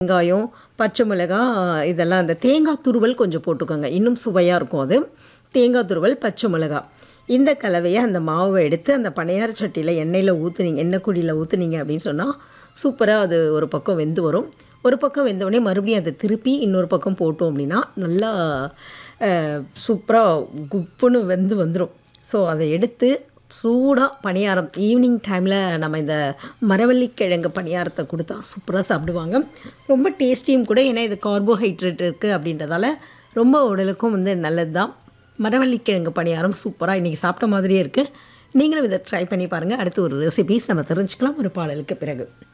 வெங்காயம் பச்சை மிளகாய் இதெல்லாம் அந்த தேங்காய் துருவல் கொஞ்சம் போட்டுக்கோங்க இன்னும் சுவையாக இருக்கும் அது தேங்காய் துருவல் பச்சை மிளகாய் இந்த கலவையை அந்த மாவை எடுத்து அந்த பனையார சட்டியில் எண்ணெயில் ஊற்றுனீங்க எண்ணெய் குழியில் ஊற்றுனீங்க அப்படின்னு சொன்னால் சூப்பராக அது ஒரு பக்கம் வெந்து வரும் ஒரு பக்கம் வெந்தவுடனே மறுபடியும் அதை திருப்பி இன்னொரு பக்கம் போட்டோம் அப்படின்னா நல்லா சூப்பராக குப்புன்னு வெந்து வந்துடும் ஸோ அதை எடுத்து சூடாக பணியாரம் ஈவினிங் டைமில் நம்ம இந்த மரவள்ளிக்கிழங்கு பணியாரத்தை கொடுத்தா சூப்பராக சாப்பிடுவாங்க ரொம்ப டேஸ்டியும் கூட ஏன்னா இது கார்போஹைட்ரேட் இருக்குது அப்படின்றதால ரொம்ப உடலுக்கும் வந்து நல்லது தான் மரவள்ளிக்கிழங்கு பணியாரம் சூப்பராக இன்றைக்கி சாப்பிட்ட மாதிரியே இருக்குது நீங்களும் இதை ட்ரை பண்ணி பாருங்கள் அடுத்து ஒரு ரெசிபீஸ் நம்ம தெரிஞ்சுக்கலாம் ஒரு பாடலுக்கு பிறகு